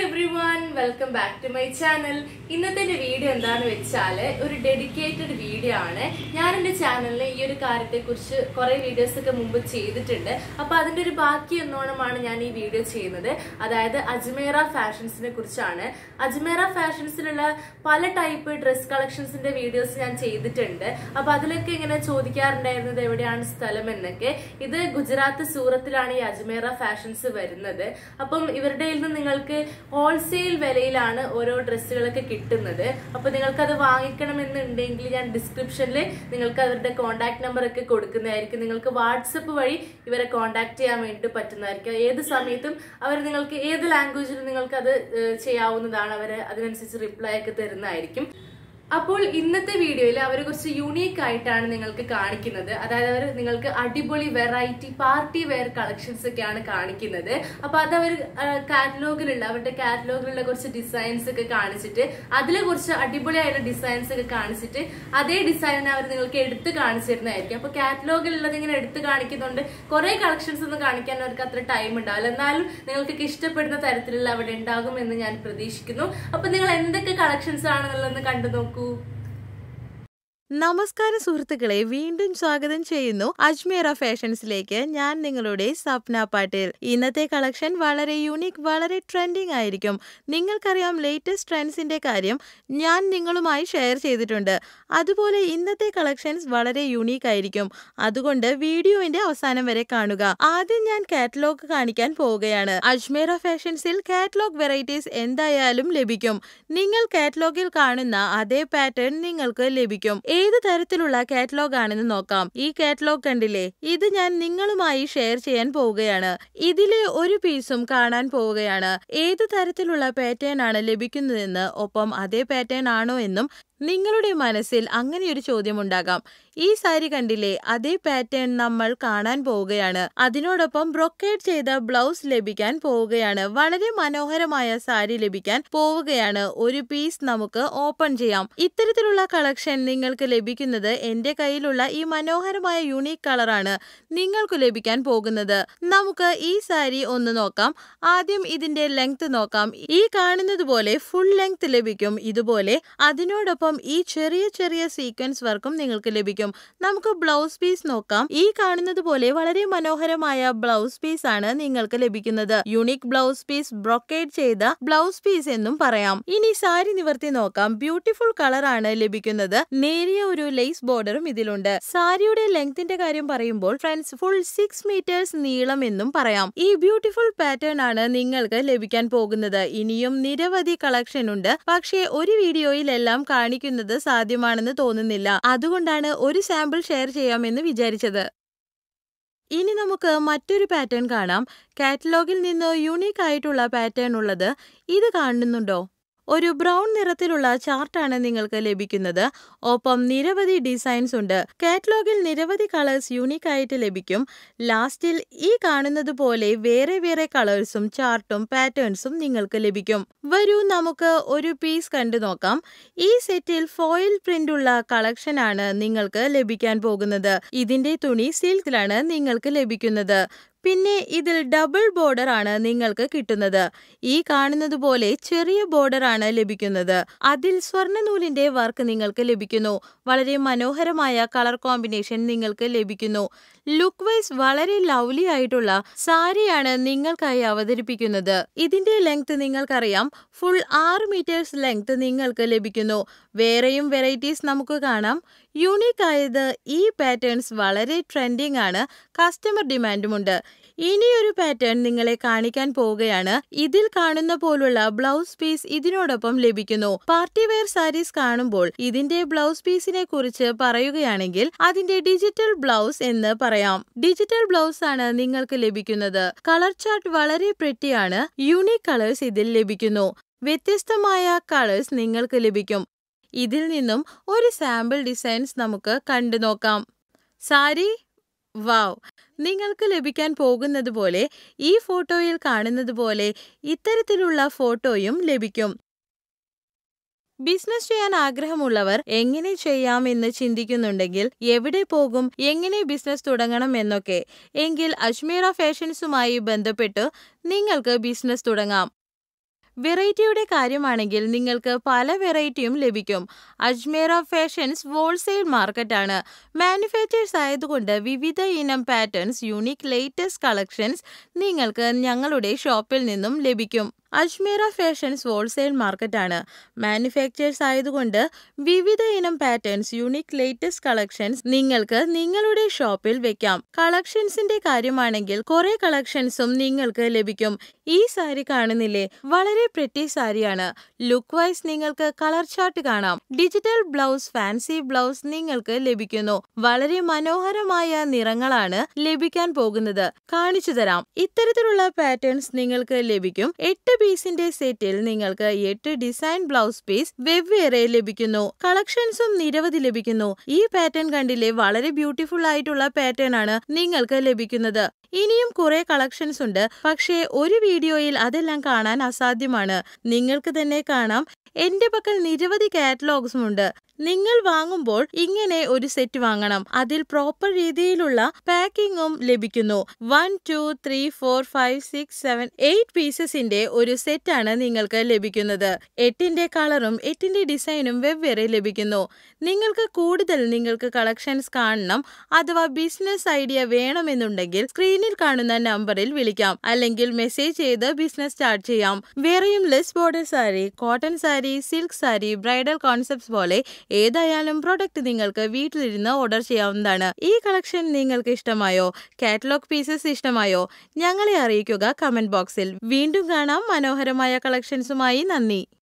every everyone welcome back to my channel ഇന്നത്തെ എന്റെ video എന്താന്ന് വെച്ചാല് ഒരു ഡെഡിക്കേറ്റഡ് വീഡിയോ ആണ് ഞാൻ എന്റെ ചാനലിൽ ഈ ഒരു കാര്യത്തെ കുറിച്ച് കുറെ വീഡിയോസ് ഒക്കെ മുമ്പ് ചെയ്തിട്ടുണ്ട് അപ്പൊ അതിന്റെ ഒരു ബാക്കി എന്നോണമാണ് ഞാൻ ഈ വീഡിയോ ചെയ്യുന്നത് അതായത് അജ്മേറ ഫാഷൻസിനെ കുറിച്ചാണ് അജ്മേറ ഫാഷൻസിലുള്ള പല ടൈപ്പ് ഡ്രസ് കളക്ഷൻസിന്റെ വീഡിയോസ് ഞാൻ ചെയ്തിട്ടുണ്ട് അപ്പൊ അതിലൊക്കെ ഇങ്ങനെ ചോദിക്കാറുണ്ടായിരുന്നത് എവിടെയാണ് സ്ഥലം എന്നൊക്കെ ഇത് ഗുജറാത്ത് സൂറത്തിലാണ് ഈ അജ്മേറ ഫാഷൻസ് വരുന്നത് അപ്പം ഇവരുടെ കയ്യിൽ നിന്ന് നിങ്ങൾക്ക് ഹോൾസെയിൽ വിലയിലാണ് ഓരോ ഡ്രസ്സുകളൊക്കെ കിട്ടുന്നത് അപ്പൊ നിങ്ങൾക്ക് അത് വാങ്ങിക്കണമെന്നുണ്ടെങ്കിൽ ഞാൻ ഡിസ്ക്രിപ്ഷനിൽ നിങ്ങൾക്ക് അവരുടെ കോൺടാക്ട് നമ്പർ ഒക്കെ കൊടുക്കുന്നതായിരിക്കും നിങ്ങൾക്ക് വാട്സപ്പ് വഴി ഇവരെ കോൺടാക്ട് ചെയ്യാൻ വേണ്ടി പറ്റുന്നതായിരിക്കും ഏത് സമയത്തും അവർ നിങ്ങൾക്ക് ഏത് ലാംഗ്വേജിലും നിങ്ങൾക്ക് അത് ഏഹ്, ചെയ്യാവുന്നതാണ് അവർ അതിനനുസരിച്ച് റിപ്ലൈ ഒക്കെ തരുന്നതായിരിക്കും അപ്പോൾ ഇന്നത്തെ വീഡിയോയിൽ അവരെ കുറച്ച് യൂണീക്ക് ആയിട്ടാണ് നിങ്ങൾക്ക് കാണിക്കുന്നത് അതായത് അവർ നിങ്ങൾക്ക് അടിപൊളി വെറൈറ്റി പാർട്ടി വെയർ കളക്ഷൻസ് ഒക്കെയാണ് കാണിക്കുന്നത് അപ്പൊ അത് അവർ കാറ്റലോഗിലുള്ള അവരുടെ കാറ്റലോഗിലുള്ള കുറച്ച് ഡിസൈൻസ് ഒക്കെ കാണിച്ചിട്ട് അതിലെ കുറച്ച് അടിപൊളിയായുള്ള ഡിസൈൻസ് ഒക്കെ കാണിച്ചിട്ട് അതേ ഡിസൈൻ അവർ നിങ്ങൾക്ക് എടുത്ത് കാണിച്ചു തരുന്നതായിരിക്കും അപ്പൊ കാറ്റലോഗിലുള്ളത് ഇങ്ങനെ എടുത്ത് കാണിക്കുന്നുണ്ട് കുറെ കളക്ഷൻസ് ഒന്നും കാണിക്കാൻ അവർക്ക് അത്ര ടൈം ഉണ്ടാവില്ല എന്നാലും നിങ്ങൾക്കൊക്കെ ഇഷ്ടപ്പെടുന്ന തരത്തിലുള്ള അവിടെ ഉണ്ടാകും എന്ന് ഞാൻ പ്രതീക്ഷിക്കുന്നു അപ്പൊ നിങ്ങൾ എന്തൊക്കെ കളക്ഷൻസ് ആണെന്നുള്ളതെന്ന് കണ്ടു നോക്കൂ നമസ്കാരം സുഹൃത്തുക്കളെ വീണ്ടും സ്വാഗതം ചെയ്യുന്നു അജ്മീറ ഫാഷൻസിലേക്ക് ഞാൻ നിങ്ങളുടെ സപ്ന പാട്ടീൽ ഇന്നത്തെ കളക്ഷൻ വളരെ യൂണിക് വളരെ ട്രെൻഡിങ് ആയിരിക്കും നിങ്ങൾക്കറിയാം ലേറ്റസ്റ്റ് ട്രെൻഡ്സിന്റെ കാര്യം ഞാൻ നിങ്ങളുമായി ഷെയർ ചെയ്തിട്ടുണ്ട് അതുപോലെ ഇന്നത്തെ കളക്ഷൻസ് വളരെ യൂണീക്ക് ആയിരിക്കും അതുകൊണ്ട് വീഡിയോന്റെ അവസാനം വരെ കാണുക ആദ്യം ഞാൻ കാറ്റലോഗ് കാണിക്കാൻ പോവുകയാണ് അജ്മീറ ഫാഷൻസിൽ കാറ്റലോഗ് വെറൈറ്റീസ് എന്തായാലും ലഭിക്കും നിങ്ങൾ കാറ്റലോഗിൽ കാണുന്ന അതേ പാറ്റേൺ നിങ്ങൾക്ക് ലഭിക്കും ഏത് തരത്തിലുള്ള കാറ്റലോഗ് ആണെന്ന് നോക്കാം ഈ കാറ്റലോഗ് കണ്ടില്ലേ ഇത് ഞാൻ നിങ്ങളുമായി ഷെയർ ചെയ്യാൻ പോവുകയാണ് ഇതിലെ ഒരു പീസും കാണാൻ പോവുകയാണ് ഏത് തരത്തിലുള്ള പാറ്റേൺ ആണ് ലഭിക്കുന്നതെന്ന് ഒപ്പം അതേ പാറ്റേൺ ആണോ എന്നും നിങ്ങളുടെ മനസ്സിൽ അങ്ങനെയൊരു ചോദ്യം ഉണ്ടാകാം ഈ സാരി കണ്ടില്ലേ അതേ പാറ്റേൺ നമ്മൾ കാണാൻ പോവുകയാണ് അതിനോടൊപ്പം ബ്രൊക്കേഡ് ചെയ്ത ബ്ലൗസ് ലഭിക്കാൻ പോവുകയാണ് വളരെ മനോഹരമായ സാരി ലഭിക്കാൻ പോവുകയാണ് ഒരു പീസ് നമുക്ക് ഓപ്പൺ ചെയ്യാം ഇത്തരത്തിലുള്ള കളക്ഷൻ നിങ്ങൾക്ക് ലഭിക്കുന്നത് എന്റെ കയ്യിലുള്ള ഈ മനോഹരമായ യൂണീക് കളറാണ് നിങ്ങൾക്ക് ലഭിക്കാൻ പോകുന്നത് നമുക്ക് ഈ സാരി ഒന്ന് നോക്കാം ആദ്യം ഇതിന്റെ ലെങ്ത് നോക്കാം ഈ കാണുന്നത് പോലെ ഫുൾ ലെങ്ത് ലഭിക്കും ഇതുപോലെ അതിനോടൊപ്പം ഈ ചെറിയ ചെറിയ സീക്വൻസ് വർക്കും നിങ്ങൾക്ക് ലഭിക്കും നമുക്ക് ബ്ലൗസ് പീസ് നോക്കാം ഈ കാണുന്നത് പോലെ വളരെ മനോഹരമായ ബ്ലൗസ് പീസ് ആണ് നിങ്ങൾക്ക് ലഭിക്കുന്നത് യുണീക് ബ്ലൗസ് പീസ് ബ്രൊക്കേഡ് ചെയ്ത ബ്ലൗസ് പീസ് എന്നും പറയാം ഇനി സാരി നിവർത്തി നോക്കാം ബ്യൂട്ടിഫുൾ കളർ ആണ് ലഭിക്കുന്നത് നേരിയ ഒരു ലേസ് ബോർഡറും ഇതിലുണ്ട് സാരിയുടെ ലെങ്ത്തിന്റെ കാര്യം പറയുമ്പോൾ ഫ്രണ്ട്സ് ഫുൾ സിക്സ് മീറ്റേഴ്സ് നീളം എന്നും പറയാം ഈ ബ്യൂട്ടിഫുൾ പാറ്റേൺ ആണ് നിങ്ങൾക്ക് ലഭിക്കാൻ പോകുന്നത് ഇനിയും നിരവധി കളക്ഷൻ ഉണ്ട് പക്ഷേ ഒരു വീഡിയോയിലെല്ലാം കാണിക്കുന്നത് സാധ്യമാണെന്ന് തോന്നുന്നില്ല അതുകൊണ്ടാണ് ഒരു സാമ്പിൾ ഷെയർ ചെയ്യാമെന്ന് വിചാരിച്ചത് ഇനി നമുക്ക് മറ്റൊരു പാറ്റേൺ കാണാം കാറ്റലോഗിൽ നിന്ന് യൂണീക്ക് ആയിട്ടുള്ള പാറ്റേൺ ഉള്ളത് ഇത് കാണുന്നുണ്ടോ ഒരു ബ്രൗൺ നിറത്തിലുള്ള ചാർട്ടാണ് നിങ്ങൾക്ക് ലഭിക്കുന്നത് ഒപ്പം നിരവധി ഡിസൈൻസ് ഉണ്ട് കാറ്റലോഗിൽ നിരവധി കളേഴ്സ് യൂണീക്ക് ആയിട്ട് ലഭിക്കും ലാസ്റ്റിൽ ഈ കാണുന്നത് പോലെ വേറെ വേറെ കളേഴ്സും ചാർട്ടും പാറ്റേൺസും നിങ്ങൾക്ക് ലഭിക്കും വരൂ നമുക്ക് ഒരു പീസ് കണ്ടു നോക്കാം ഈ സെറ്റിൽ ഫോയിൽ പ്രിന്റ് ഉള്ള കളക്ഷൻ ആണ് നിങ്ങൾക്ക് ലഭിക്കാൻ പോകുന്നത് ഇതിന്റെ തുണി സിൽക്കിലാണ് നിങ്ങൾക്ക് ലഭിക്കുന്നത് പിന്നെ ഇതിൽ ഡബിൾ ബോർഡർ ആണ് നിങ്ങൾക്ക് കിട്ടുന്നത് ഈ കാണുന്നത് പോലെ ചെറിയ ബോർഡർ ആണ് ലഭിക്കുന്നത് അതിൽ സ്വർണ്ണനൂലിന്റെ വർക്ക് നിങ്ങൾക്ക് ലഭിക്കുന്നു വളരെ മനോഹരമായ കളർ കോമ്പിനേഷൻ നിങ്ങൾക്ക് ലഭിക്കുന്നു ലുക്ക് വൈസ് വളരെ ലവ്ലി ആയിട്ടുള്ള സാരിയാണ് നിങ്ങൾക്കായി അവതരിപ്പിക്കുന്നത് ഇതിന്റെ ലെങ്ത് നിങ്ങൾക്കറിയാം ഫുൾ ആറ് മീറ്റേഴ്സ് ലെങ്ത് നിങ്ങൾക്ക് ലഭിക്കുന്നു വേറെയും വെറൈറ്റീസ് നമുക്ക് കാണാം യൂണീക്ക് ആയത് ഈ പാറ്റേൺസ് വളരെ ട്രെൻഡിങ് ആണ് കസ്റ്റമർ ഡിമാൻഡുമുണ്ട് ഇനിയൊരു പാറ്റേൺ നിങ്ങളെ കാണിക്കാൻ പോവുകയാണ് ഇതിൽ കാണുന്ന പോലുള്ള ബ്ലൗസ് പീസ് ഇതിനോടൊപ്പം ലഭിക്കുന്നു പാർട്ടി വെയർ സാരീസ് കാണുമ്പോൾ ഇതിന്റെ ബ്ലൗസ് പീസിനെ കുറിച്ച് പറയുകയാണെങ്കിൽ അതിന്റെ ഡിജിറ്റൽ ബ്ലൗസ് എന്ന് പറയാം ഡിജിറ്റൽ ബ്ലൗസ് ആണ് നിങ്ങൾക്ക് ലഭിക്കുന്നത് കളർ ചാർട്ട് വളരെ പ്രിറ്റിയാണ് യൂണീക് കളേഴ്സ് ഇതിൽ ലഭിക്കുന്നു വ്യത്യസ്തമായ കളേഴ്സ് നിങ്ങൾക്ക് ലഭിക്കും ഇതിൽ നിന്നും ഒരു സാമ്പിൾ ഡിസൈൻസ് നമുക്ക് കണ്ടു നോക്കാം സാരി വാവ് നിങ്ങൾക്ക് ലഭിക്കാൻ പോകുന്നത് പോലെ ഈ ഫോട്ടോയിൽ കാണുന്നത് പോലെ ഇത്തരത്തിലുള്ള ഫോട്ടോയും ലഭിക്കും ബിസിനസ് ചെയ്യാൻ ആഗ്രഹമുള്ളവർ എങ്ങനെ ചെയ്യാം എന്ന് ചിന്തിക്കുന്നുണ്ടെങ്കിൽ എവിടെ പോകും എങ്ങനെ ബിസിനസ് തുടങ്ങണം എന്നൊക്കെ എങ്കിൽ അജ്മീറ ഫാഷൻസുമായി ബന്ധപ്പെട്ട് നിങ്ങൾക്ക് ബിസിനസ് തുടങ്ങാം വെറൈറ്റിയുടെ കാര്യമാണെങ്കിൽ നിങ്ങൾക്ക് പല വെറൈറ്റിയും ലഭിക്കും അജ്മേറ ഫാഷൻസ് ഹോൾസെയിൽ മാർക്കറ്റാണ് മാനുഫാക്ചേഴ്സ് ആയതുകൊണ്ട് വിവിധ ഇനം പാറ്റേൺസ് യൂണിക് ലേറ്റസ്റ്റ് കളക്ഷൻസ് നിങ്ങൾക്ക് ഞങ്ങളുടെ ഷോപ്പിൽ നിന്നും ലഭിക്കും അജ്മേറ ഫാഷൻസ് ഹോൾസെയിൽ മാർക്കറ്റാണ് മാനുഫാക്ചേഴ്സ് ആയതുകൊണ്ട് വിവിധ ഇനം പാറ്റേൺസ് യൂണിക് ലേറ്റസ്റ്റ് കളക്ഷൻസ് നിങ്ങൾക്ക് നിങ്ങളുടെ ഷോപ്പിൽ വെക്കാം കളക്ഷൻസിന്റെ കാര്യമാണെങ്കിൽ കുറെ കളക്ഷൻസും നിങ്ങൾക്ക് ലഭിക്കും ഈ സാരി കാണുന്നില്ലേ വളരെ പ്രിറ്റി സാരിയാണ് ലുക്ക് വൈസ് നിങ്ങൾക്ക് കളർ ചാർട്ട് കാണാം ഡിജിറ്റൽ ബ്ലൗസ് ഫാൻസി ബ്ലൗസ് നിങ്ങൾക്ക് ലഭിക്കുന്നു വളരെ മനോഹരമായ നിറങ്ങളാണ് ലഭിക്കാൻ പോകുന്നത് കാണിച്ചു തരാം ഇത്തരത്തിലുള്ള പാറ്റേൺസ് നിങ്ങൾക്ക് ലഭിക്കും എട്ട് പീസിന്റെ സെറ്റിൽ നിങ്ങൾക്ക് എട്ട് ഡിസൈൻ ബ്ലൗസ് പീസ് വെവ്വേറെ ലഭിക്കുന്നു കളക്ഷൻസും നിരവധി ലഭിക്കുന്നു ഈ പാറ്റേൺ കണ്ടില്ലേ വളരെ ബ്യൂട്ടിഫുൾ ആയിട്ടുള്ള പാറ്റേൺ ആണ് നിങ്ങൾക്ക് ലഭിക്കുന്നത് ഇനിയും കുറെ കളക്ഷൻസ് ഉണ്ട് പക്ഷേ ഒരു വീഡിയോയിൽ അതെല്ലാം കാണാൻ അസാധ്യമാണ് നിങ്ങൾക്ക് തന്നെ കാണാം എന്റെ പക്കൽ നിരവധി കാറ്റലോഗ്സും ഉണ്ട് നിങ്ങൾ വാങ്ങുമ്പോൾ ഇങ്ങനെ ഒരു സെറ്റ് വാങ്ങണം അതിൽ പ്രോപ്പർ രീതിയിലുള്ള പാക്കിങ്ങും ലഭിക്കുന്നു one two three four five six seven eight പീസസിന്റെ ഒരു സെറ്റാണ് നിങ്ങൾക്ക് ലഭിക്കുന്നത് എട്ടിന്റെ കളറും എട്ടിന്റെ ഡിസൈനും വെവ്വേറെ ലഭിക്കുന്നു നിങ്ങൾക്ക് കൂടുതൽ നിങ്ങൾക്ക് കളക്ഷൻസ് കാണണം അഥവാ ബിസിനസ് ഐഡിയ വേണമെന്നുണ്ടെങ്കിൽ സ്ക്രീനിൽ കാണുന്ന നമ്പറിൽ വിളിക്കാം അല്ലെങ്കിൽ മെസ്സേജ് ചെയ്ത് ബിസിനസ് സ്റ്റാർട്ട് ചെയ്യാം വേറെയും lace border sari cotton sari silk sari bridal concepts പോലെ ഏതായാലും പ്രൊഡക്റ്റ് നിങ്ങൾക്ക് വീട്ടിലിരുന്ന് ഓർഡർ ചെയ്യാവുന്നതാണ് ഈ കളക്ഷൻ നിങ്ങൾക്ക് ഇഷ്ടമായോ കാറ്റലോഗ് പീസസ് ഇഷ്ടമായോ ഞങ്ങളെ അറിയിക്കുക കമന്റ് ബോക്സിൽ വീണ്ടും കാണാം മനോഹരമായ കളക്ഷൻസുമായി നന്ദി